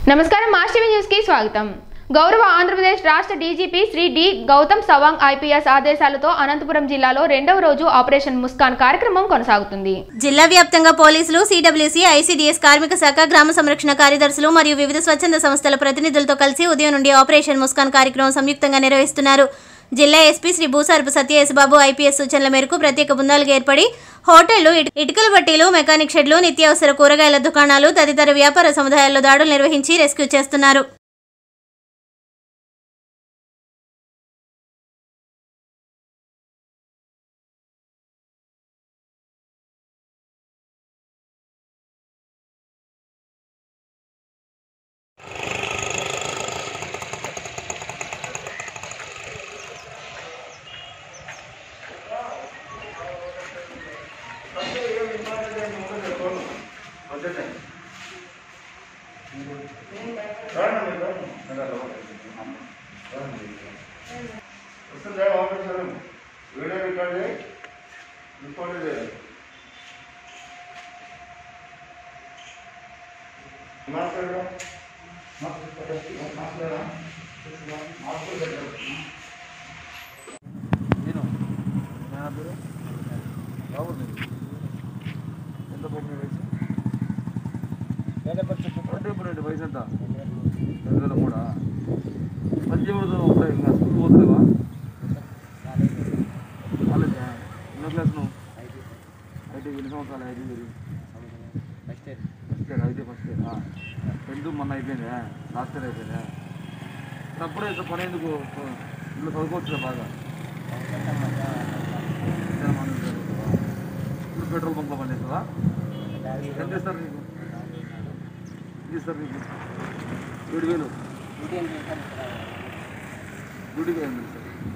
నమస్కారం mass TV news కి స్వాగతం గౌరవ ఆంధ్రప్రదేశ్ రాష్ట్ర DGP Shri D Gautam Sawang IPS ఆదేశాలతో అనంతపురం జిల్లాలో రెండవ రోజు ఆపరేషన్ ముస్కాన్ కార్యక్రమం కొనసాగుతుంది జిల్లా వ్యాప్తంగా పోలీసులు సిడబ్ల్యూసీ ఐసీడీఎస్ కార్మిక శాఖ గ్రామ సంరక్షణ కార్యదర్శులు మరియు వివిధ స్వచ్ఛంద సంస్థల ప్రతినిధులతో కలిసి ఉదయం నుండి ఆపరేషన్ ముస్కాన్ కార్యక్రమం సంయుక్తంగా నిర్వహిస్తున్నారు జిల్లా ఎస్పీ శ్రీ భూసారపు సత్యయేసుబాబు ఐపీఎస్ సూచనల మేరకు ప్రత్యేక బృందాలుగా ఏర్పడి హోటళ్లు ఇటు- ఇటుకల బట్టీలు మెకానిక్ షెడ్లు నిత్యావసర కూరగాయల దుకాణాలు తదితర వ్యాపార సముదాయాల్లో దాడులు నిర్వహించి రెస్క్యూ చేస్తున్నారు వస్తుందా ఆపరేషన్ వీడియో రికార్డ్ చేయి రిపోర్ట్ చేయాలి మాట్లాడరా మాట్లాడరా నేను నా పేరు బాగుంది ఎంత పోటీ వయసు అంటే ఇప్పుడు ఏంటి వయసు ఎంత రెండు వేల మూడా పద్దెనిమిది ఒకటే ఇంకా స్కూల్ పోతున్నావా కాలేజా ఎన్నో క్లాస్ నువ్వు ఐటీ ఎన్ని సంవత్సరాలు ఐటీ మీరు first year IT first year tenth మొన్న అయిపోయిందా లాస్ట్ ఇయర్ అయిపోయిందా అప్పుడే ఇంత పని ఎందుకు ఇంట్లో చదువుకోవచ్చు బాగా ఇప్పుడు పెట్రోల్ బంక్లో పని చేస్తావా ఎంత ఇస్తారు నీకు ఎంత ఇస్తారు నీకు ఏడు వేలు డ్యూటీకి ఏం సార్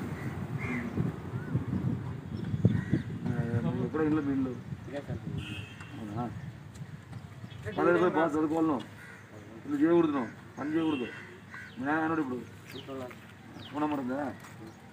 ఎక్కడ ఇల్లు మీ ఇల్లు అవునా? పదహైదు పోయి బాగా చదువుకోవాలి నువ్వు ఇల్లు చేయకూడదు నువ్వు పని చేయకూడదు మీ నాయన అన్నాడు ఇప్పుడు ఉండమరుందా